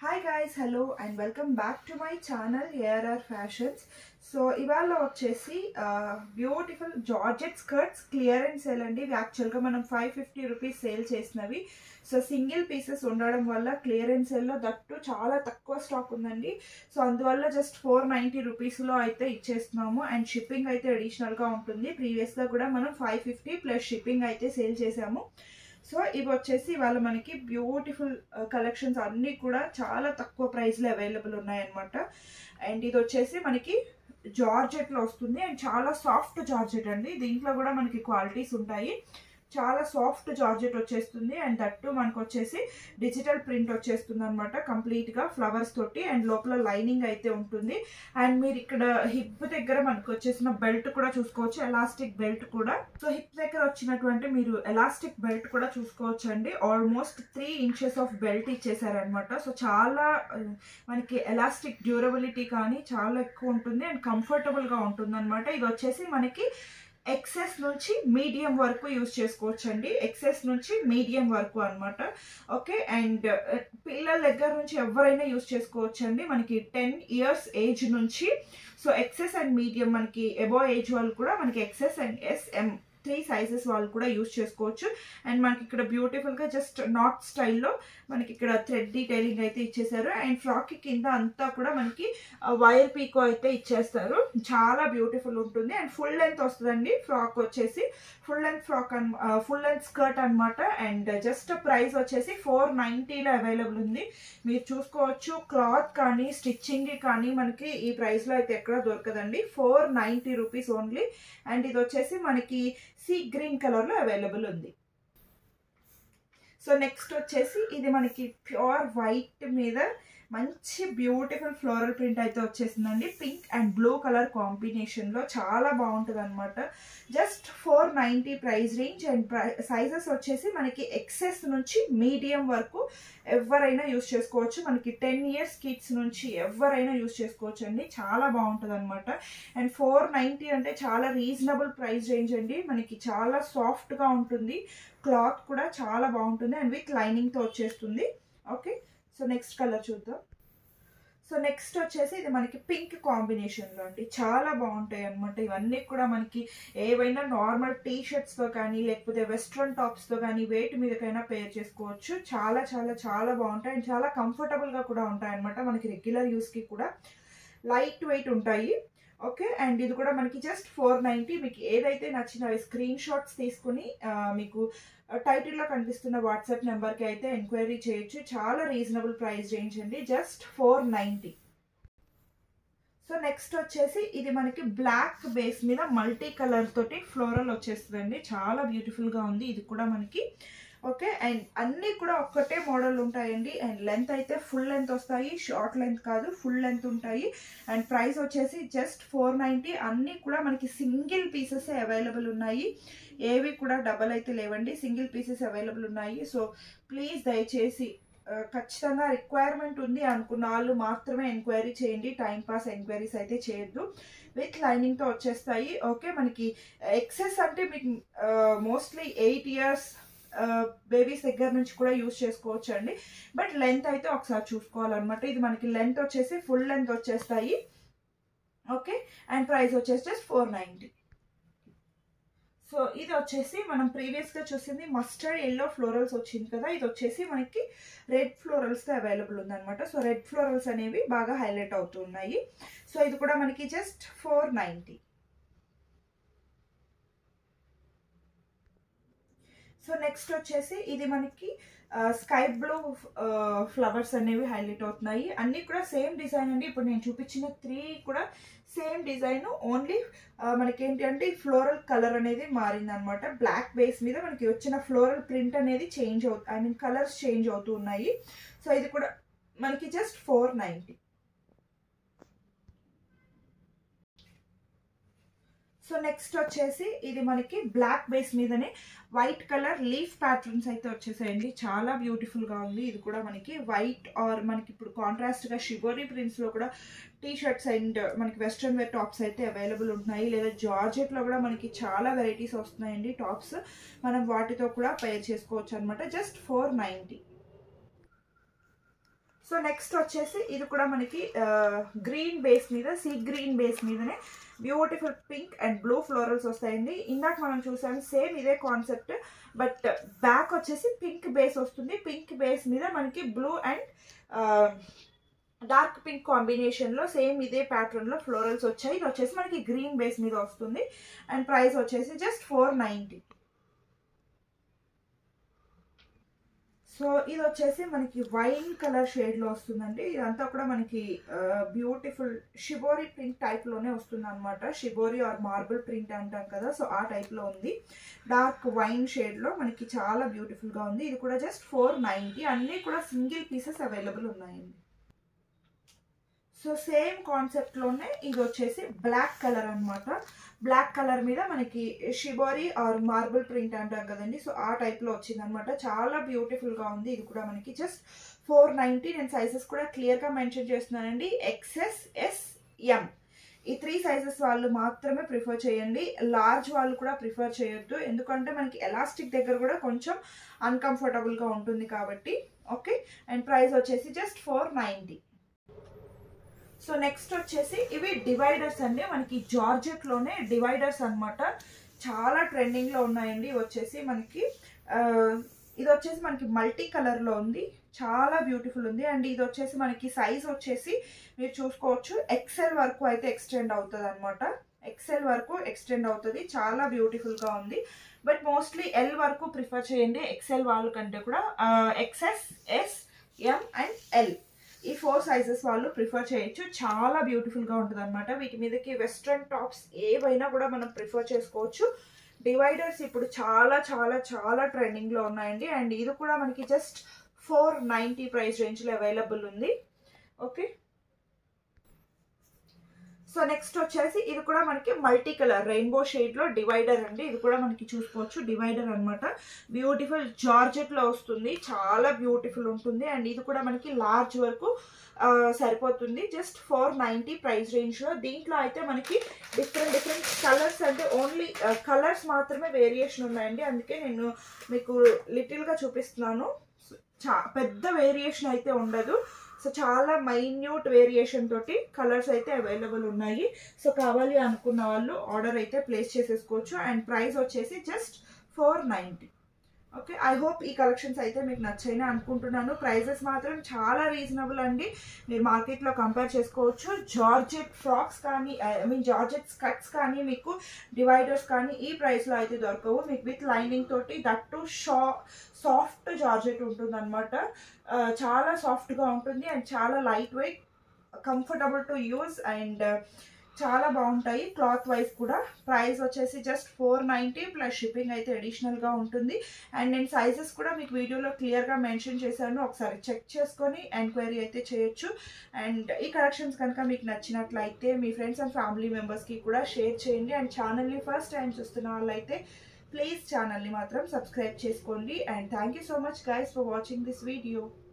hi guys hello and welcome back to my channel ARR fashions so ఇవాళ వచ్చేసి beautiful georgette skirts clearance sale అండి ఇవి యాక్చువల్గా మనం ఫైవ్ ఫిఫ్టీ రూపీస్ సేల్ చేసినవి సో సింగిల్ పీసెస్ ఉండడం వల్ల క్లియరెన్స్ సేల్లో దట్టు చాలా తక్కువ స్టాక్ ఉందండి సో అందువల్ల జస్ట్ ఫోర్ నైంటీ రూపీస్లో అయితే ఇచ్చేస్తున్నాము అండ్ షిప్పింగ్ అయితే అడిషనల్గా ఉంటుంది ప్రీవియస్గా కూడా మనం ఫైవ్ ఫిఫ్టీ ప్లస్ షిప్పింగ్ అయితే సేల్ చేసాము సో ఇవి వచ్చేసి ఇవాళ మనకి బ్యూటిఫుల్ కలెక్షన్స్ అన్నీ కూడా చాలా తక్కువ ప్రైస్లో అవైలబుల్ ఉన్నాయన్నమాట అండ్ ఇది వచ్చేసి మనకి జార్జెట్లో వస్తుంది అండ్ చాలా సాఫ్ట్ జార్జెట్ అండి దీంట్లో కూడా మనకి క్వాలిటీస్ ఉంటాయి చాలా సాఫ్ట్ జార్జెట్ వచ్చేస్తుంది అండ్ దట్టు మనకు వచ్చేసి డిజిటల్ ప్రింట్ వచ్చేస్తుంది అనమాట కంప్లీట్గా ఫ్లవర్స్ తోటి అండ్ లోపల లైనింగ్ అయితే ఉంటుంది అండ్ మీరు ఇక్కడ హిప్ దగ్గర మనకు వచ్చేసిన బెల్ట్ కూడా చూసుకోవచ్చు ఎలాస్టిక్ బెల్ట్ కూడా సో హిప్ దగ్గర వచ్చినటువంటి మీరు ఎలాస్టిక్ బెల్ట్ కూడా చూసుకోవచ్చు అండి almost three inches of belt ఇచ్చేసారనమాట సో చాలా మనకి ఎలాస్టిక్ డ్యూరబిలిటీ కానీ చాలా ఎక్కువ ఉంటుంది అండ్ కంఫర్టబుల్గా ఉంటుంది అనమాట ఇది వచ్చేసి మనకి ఎక్సెస్ నుంచి మీడియం వరకు యూస్ చేసుకోవచ్చు అండి ఎక్సెస్ నుంచి మీడియం వరకు అనమాట ఓకే అండ్ పిల్లల దగ్గర నుంచి ఎవరైనా యూస్ చేసుకోవచ్చు అండి మనకి టెన్ ఇయర్స్ ఏజ్ నుంచి సో ఎక్సెస్ అండ్ మీడియం మనకి ఎబో ఏజ్ వాళ్ళు కూడా మనకి XS and SM three sizes వాళ్ళు కూడా యూస్ చేసుకోవచ్చు అండ్ మనకి ఇక్కడ బ్యూటిఫుల్గా జస్ట్ నాట్ స్టైల్లో మనకి ఇక్కడ థ్రెడ్ డీటెయిలింగ్ అయితే ఇచ్చేసారు అండ్ ఫ్రాక్ కింద అంతా కూడా మనకి వైర్ పీకో అయితే ఇచ్చేస్తారు చాలా బ్యూటిఫుల్ ఉంటుంది అండ్ ఫుల్ లెంత్ వస్తుందండి ఫ్రాక్ వచ్చేసి full length frock and full length skirt అనమాట అండ్ జస్ట్ ప్రైస్ వచ్చేసి ఫోర్ నైంటీలో అవైలబుల్ ఉంది మీరు చూసుకోవచ్చు క్లాత్ కానీ స్టిచ్చింగ్ కానీ మనకి ఈ ప్రైస్లో అయితే ఎక్కడ దొరకదండి four ninety rupees only and ఇది వచ్చేసి మనకి సీ గ్రీన్ కలర్లో అవైలబుల్ ఉంది సో నెక్స్ట్ వచ్చేసి ఇది మనకి ప్యూర్ వైట్ మీద మంచి బ్యూటిఫుల్ ఫ్లోరల్ ప్రింట్ అయితే వచ్చేసిందండి పింక్ అండ్ బ్లూ కలర్ కాంబినేషన్లో చాలా బాగుంటుంది అనమాట just four ninety price range and sizes వచ్చేసి మనకి ఎక్సెస్ నుంచి మీడియం వరకు ఎవరైనా యూస్ చేసుకోవచ్చు మనకి టెన్ ఇయర్స్ కిడ్స్ నుంచి ఎవరైనా యూస్ చేసుకోవచ్చు అండి చాలా బాగుంటుంది అనమాట అండ్ ఫోర్ నైంటీ అంటే చాలా రీజనబుల్ ప్రైస్ రేంజ్ అండి మనకి చాలా సాఫ్ట్గా ఉంటుంది క్లాత్ కూడా చాలా బాగుంటుంది అండ్ విత్ లైనింగ్తో వచ్చేస్తుంది ఓకే సో నెక్స్ట్ కలర్ చూద్దాం సో నెక్స్ట్ వచ్చేసి ఇది మనకి పింక్ కాంబినేషన్లో అండి చాలా బాగుంటాయి అనమాట ఇవన్నీ కూడా మనకి ఏవైనా నార్మల్ టీ షర్ట్స్తో కానీ లేకపోతే వెస్ట్రన్ టాప్స్తో కానీ వేటి మీదకైనా పేర్ చేసుకోవచ్చు చాలా చాలా చాలా బాగుంటాయి అండ్ చాలా కంఫర్టబుల్గా కూడా ఉంటాయి అనమాట మనకి రెగ్యులర్ యూస్కి కూడా లైట్ వెయిట్ ఉంటాయి ఓకే అండ్ ఇది కూడా మనకి జస్ట్ ఫోర్ నైంటీ మీకు ఏదైతే నచ్చిన స్క్రీన్ షాట్స్ తీసుకుని మీకు టైటిల్లో కనిపిస్తున్న వాట్సాప్ నెంబర్కి అయితే ఎంక్వైరీ చేయొచ్చు చాలా రీజనబుల్ ప్రైస్ రేంజ్ అండి just four ninety so next వచ్చేసి ఇది మనకి బ్లాక్ బేస్ మీద మల్టీ కలర్ తోటి ఫ్లోరల్ వచ్చేస్తుందండి చాలా బ్యూటిఫుల్గా ఉంది ఇది కూడా మనకి ఓకే అండ్ అన్నీ కూడా ఒక్కటే మోడల్ ఉంటాయండి అండ్ లెంత్ అయితే ఫుల్ లెంత్ వస్తాయి షార్ట్ లెంత్ కాదు ఫుల్ లెంత్ ఉంటాయి అండ్ ప్రైస్ వచ్చేసి జస్ట్ ఫోర్ నైంటీ అన్నీ కూడా మనకి సింగిల్ పీసెస్ అవైలబుల్ ఉన్నాయి ఏవి కూడా డబల్ అయితే లేవండి సింగిల్ పీసెస్ అవైలబుల్ ఉన్నాయి సో ప్లీజ్ దయచేసి ఖచ్చితంగా రిక్వైర్మెంట్ ఉంది అనుకున్న వాళ్ళు మాత్రమే ఎంక్వైరీ చేయండి టైం పాస్ ఎంక్వైరీస్ అయితే చేయొద్దు విత్ లైనింగ్తో వచ్చేస్తాయి ఓకే మనకి ఎక్సెస్ అంటే మీకు మోస్ట్లీ ఎయిట్ ఇయర్స్ బేబీస్ దగ్గర నుంచి కూడా యూస్ చేసుకోవచ్చు అండి బట్ లెంత్ అయితే ఒకసారి చూసుకోవాలన్నమాట ఇది మనకి లెంత్ వచ్చేసి ఫుల్ లెంత్ వచ్చేస్తాయి ఓకే అండ్ ప్రైస్ వచ్చేసి జస్ట్ ఫోర్ నైంటీ సో ఇది వచ్చేసి మనం ప్రీవియస్గా చూసింది మస్టర్డ్ ఎల్లో ఫ్లోరల్స్ వచ్చింది కదా ఇది వచ్చేసి మనకి రెడ్ ఫ్లోరల్స్తో అవైలబుల్ ఉందన్నమాట సో రెడ్ ఫ్లోరల్స్ అనేవి బాగా హైలైట్ అవుతున్నాయి సో ఇది కూడా మనకి just four ninety so next వచ్చేసి ఇది మనకి స్కై బ్లూ ఫ్లవర్స్ అనేవి హైలైట్ అవుతున్నాయి అన్నీ కూడా సేమ్ డిజైన్ అండి ఇప్పుడు నేను చూపించిన త్రీ కూడా సేమ్ డిజైన్ ఓన్లీ మనకి ఏంటి అంటే ఫ్లోరల్ కలర్ అనేది మారింది అనమాట బ్లాక్ బేస్ మీద మనకి వచ్చిన ఫ్లోరల్ ప్రింట్ అనేది చేంజ్ అవుతుంది ఐ మీన్ కలర్స్ చేంజ్ అవుతూ ఉన్నాయి సో ఇది కూడా మనకి just four ninety so next వచ్చేసి ఇది మనకి బ్లాక్ బేస్ మీదనే వైట్ కలర్ లీఫ్ ప్యాటర్న్స్ అయితే వచ్చేసాయండి చాలా బ్యూటిఫుల్గా ఉంది ఇది కూడా మనకి వైట్ ఆర్ మనకి ఇప్పుడు కాంట్రాస్ట్గా షిబోరీ ప్రింట్స్లో కూడా టీ షర్ట్స్ అండ్ మనకి వెస్ట్రన్ వేర్ టాప్స్ అయితే అవైలబుల్ ఉంటున్నాయి లేదా జార్జెట్లో కూడా మనకి చాలా వెరైటీస్ వస్తున్నాయండి టాప్స్ మనం వాటితో కూడా పేర్ చేసుకోవచ్చు అనమాట just four ninety so next వచ్చేసి ఇది కూడా మనకి గ్రీన్ బేస్ మీద సీ గ్రీన్ బేస్ మీదనే beautiful pink and blue florals వస్తాయండి ఇందాక మనం చూసాము సేమ్ ఇదే కాన్సెప్ట్ బట్ బ్యాక్ వచ్చేసి పింక్ బేస్ వస్తుంది పింక్ బేస్ మీద మనకి బ్లూ అండ్ డార్క్ పింక్ కాంబినేషన్లో సేమ్ ఇదే ప్యాటర్న్లో ఫ్లోరల్స్ వచ్చాయి ఇది వచ్చేసి మనకి గ్రీన్ బేస్ మీద వస్తుంది అండ్ ప్రైస్ వచ్చేసి జస్ట్ ఫోర్ నైంటీ సో ఇది వచ్చేసి మనకి వైన్ కలర్ షేడ్లో వస్తుందండి ఇదంతా కూడా మనకి బ్యూటిఫుల్ షిబోరి ప్రింట్ టైప్లోనే వస్తుంది అనమాట షిబోరి ఆర్ మార్బుల్ ప్రింట్ అంటాం కదా సో ఆ టైప్లో ఉంది డార్క్ వైన్ షేడ్లో మనకి చాలా బ్యూటిఫుల్గా ఉంది ఇది కూడా జస్ట్ ఫోర్ నైంటీ అన్నీ కూడా సింగిల్ పీసెస్ అవైలబుల్ ఉన్నాయండి సో సేమ్ కాన్సెప్ట్లోనే ఇది వచ్చేసి బ్లాక్ కలర్ అనమాట బ్లాక్ కలర్ మీద మనకి షిబోరి ఆర్ మార్బుల్ ప్రింట్ అంటాం కదండి సో ఆ టైప్లో వచ్చింది అనమాట చాలా బ్యూటిఫుల్గా ఉంది ఇది కూడా మనకి జస్ట్ ఫోర్ నైంటీ నేను సైజెస్ కూడా క్లియర్గా మెన్షన్ చేస్తున్నానండి ఎక్సెస్ ఎస్ ఎం ఈ త్రీ సైజెస్ వాళ్ళు మాత్రమే ప్రిఫర్ చేయండి లార్జ్ వాళ్ళు కూడా ప్రిఫర్ చేయొద్దు ఎందుకంటే మనకి ఎలాస్టిక్ దగ్గర కూడా కొంచెం అన్కంఫర్టబుల్గా ఉంటుంది కాబట్టి ఓకే అండ్ ప్రైస్ వచ్చేసి just four ninety so next వచ్చేసి ఇవి డివైడర్స్ అండి మనకి జార్జెట్లోనే డివైడర్స్ అనమాట చాలా ట్రెండింగ్లో ఉన్నాయండి ఇవి వచ్చేసి మనకి ఇది వచ్చేసి మనకి మల్టీ కలర్లో ఉంది చాలా బ్యూటిఫుల్ ఉంది అండ్ ఇది వచ్చేసి మనకి సైజ్ వచ్చేసి మీరు చూసుకోవచ్చు ఎక్సెల్ వరకు అయితే ఎక్స్టెండ్ అవుతుంది అనమాట ఎక్సెల్ వరకు ఎక్స్టెండ్ అవుతుంది చాలా బ్యూటిఫుల్గా ఉంది బట్ మోస్ట్లీ ఎల్ వరకు ప్రిఫర్ చేయండి ఎక్సెల్ వాళ్ళ కంటే కూడా XS S M and L ఈ ఫోర్ సైజెస్ వాళ్ళు ప్రిఫర్ చేయొచ్చు చాలా బ్యూటిఫుల్గా ఉంటుంది అనమాట వీటి మీదకి వెస్ట్రన్ టాప్స్ ఏవైనా కూడా మనం ప్రిఫర్ చేసుకోవచ్చు డివైడర్స్ ఇప్పుడు చాలా చాలా చాలా ట్రెండింగ్లో ఉన్నాయండి అండ్ ఇది కూడా మనకి జస్ట్ ఫోర్ నైంటీ ప్రైస్ రేంజ్లో అవైలబుల్ ఉంది ఓకే సో నెక్స్ట్ వచ్చేసి ఇది కూడా మనకి మల్టీ కలర్ రెయిన్బో షేడ్లో డివైడర్ అండి ఇది కూడా మనకి చూసుకోవచ్చు డివైడర్ అనమాట బ్యూటిఫుల్ జార్జెట్లో వస్తుంది చాలా బ్యూటిఫుల్ ఉంటుంది అండ్ ఇది కూడా మనకి లార్జ్ వరకు సరిపోతుంది జస్ట్ ఫోర్ నైంటీ ప్రైస్ రేంజ్లో దీంట్లో అయితే మనకి డిఫరెంట్ డిఫరెంట్ కలర్స్ అంటే ఓన్లీ కలర్స్ మాత్రమే వేరియేషన్ ఉన్నాయండి అందుకే నేను మీకు లిటిల్గా చూపిస్తున్నాను చా పెద్ద వేరియేషన్ అయితే ఉండదు సో చాలా మైన్యూట్ వేరియేషన్ తోటి కలర్స్ అయితే అవైలబుల్ ఉన్నాయి సో కావాలి అనుకున్న వాళ్ళు ఆర్డర్ అయితే ప్లేస్ చేసేసుకోవచ్చు అండ్ ప్రైస్ వచ్చేసి just four ninety okay I hope ఈ కలెక్షన్స్ అయితే మీకు నచ్చాయని అనుకుంటున్నాను ప్రైజెస్ మాత్రం చాలా రీజనబుల్ అండి మీరు మార్కెట్లో కంపేర్ చేసుకోవచ్చు జార్జెట్ ఫ్రాక్స్ కానీ ఐ మీన్ జార్జెట్ స్కట్స్ కానీ మీకు డివైడర్స్ కానీ ఈ ప్రైస్లో అయితే దొరకవు మీకు విత్ లైనింగ్ తోటి దట్ టు షా సాఫ్ట్ జార్జెట్ ఉంటుంది అనమాట చాలా సాఫ్ట్గా ఉంటుంది అండ్ చాలా light weight comfortable to use and చాలా బాగుంటాయి క్లాత్ వైజ్ కూడా ప్రైస్ వచ్చేసి just four ninety plus shipping అయితే అడిషనల్గా ఉంటుంది అండ్ నేను సైజెస్ కూడా మీకు వీడియోలో క్లియర్గా మెన్షన్ చేశాను ఒకసారి చెక్ చేసుకొని ఎంక్వైరీ అయితే చేయొచ్చు అండ్ ఈ కలెక్షన్స్ కనుక మీకు నచ్చినట్లయితే మీ ఫ్రెండ్స్ అండ్ ఫ్యామిలీ మెంబర్స్కి కూడా షేర్ చేయండి అండ్ ఛానల్ని ఫస్ట్ టైం చూస్తున్న వాళ్ళైతే ప్లీజ్ ఛానల్ని మాత్రం సబ్స్క్రైబ్ చేసుకోండి and thank you so much guys for watching this video